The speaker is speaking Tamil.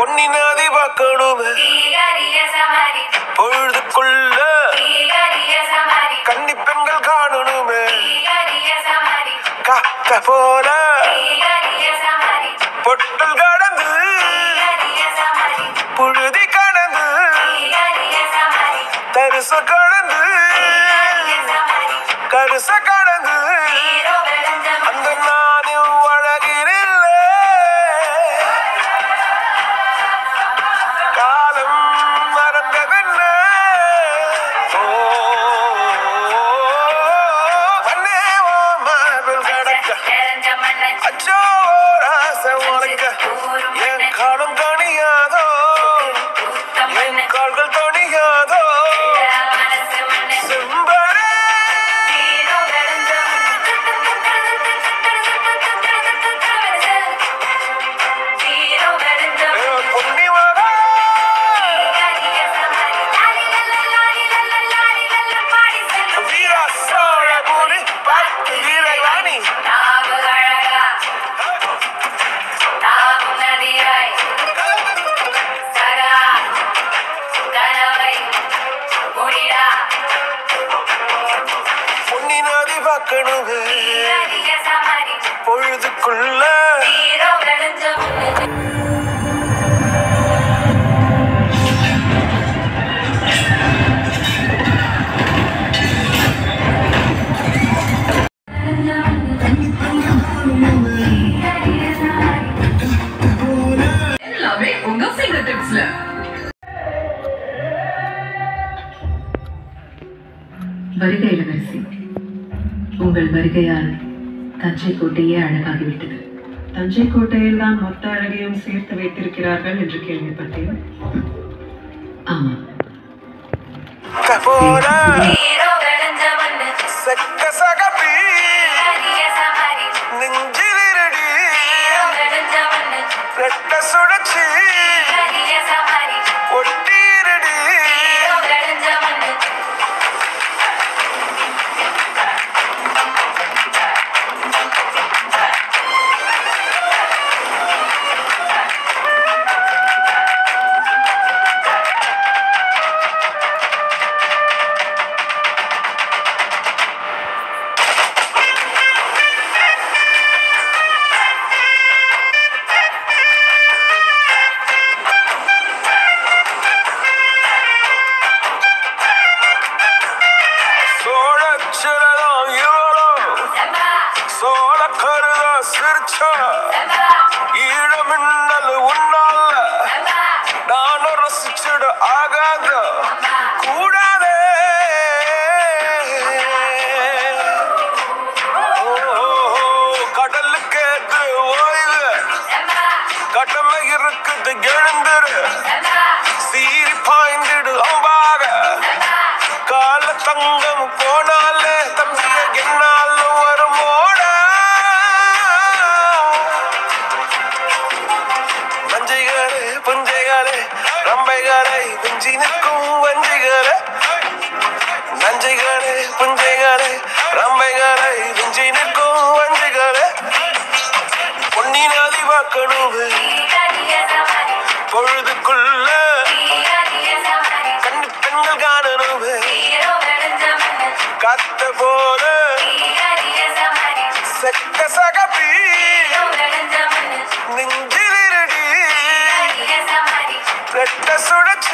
பொன்னி நதி பார்க்கணுமே பொழுதுக்குள்ள கன்னி பெண்கள் காணணுமே காக்க போல பொட்டல் கடந்து புழுதி கடந்து தரிச கடந்து கருச கடந்து அந்த நானும் அழகினில்லை காலம் மறந்ததென்ன ஓ, மண்ணே ஓ மார்பில் கடக்க அச்சோ ராசை உனக்க என் காலம் தணியாதோ என் கால்கள் தணியாதோ செம்பரே என் பொன்னிமகா வீரா சோழ பூரி பார்த்து வீரவாணி பொன்னி நதி பார்க்கணுமே பொழுதுக்குள்ள எல்லாமே உங்க ஃபிங்கர் டிப்ஸ்ல வருகை இளவரசி உங்கள் வருகையால் தஞ்சை கோட்டையே அழகாகிவிட்டது தஞ்சை கோட்டையில் தான் மொத்த அழகையும் சேர்த்து வைத்திருக்கிறார்கள் என்று கேள்விப்பட்டேன் ஆமாம் போல செக்க சகப்பி நெஞ்சிலிருடி ரெட்ட சுழற்சி ஒட்டீரடி சோழச்சிரதம் இவளோ சோழ கருத சிரிச்சா ஈழமின்னல் உன்னால நானும் ரசிச்சிட ஆகாத கூடாதே ஓ, கடலுக்கு எது ஓய்வு கடமை இருக்குது எழுந்துரு சீறி பாய்ந்திடு அம்பாக கால தங்கம் போனாலே தம்பிய என்னாலும் வரும் ஓட நஞ்சைகளே புஞ்சைகளே ரம்பைகளை விஞ்சி நிற்கும் வஞ்சிகளே நஞ்சைகளே புஞ்சைகளே ரம்பைகளை விஞ்சி நிற்கும் வஞ்சிகளே பொன்னி நதி பார்க்கணுமே பொழுதுக்குள்ள கண்ணு பெண்கள் காணணுமே கத்த போல செக்க சகப்பி நெஞ்சிலிருடி ரெட்ட சுழற்சி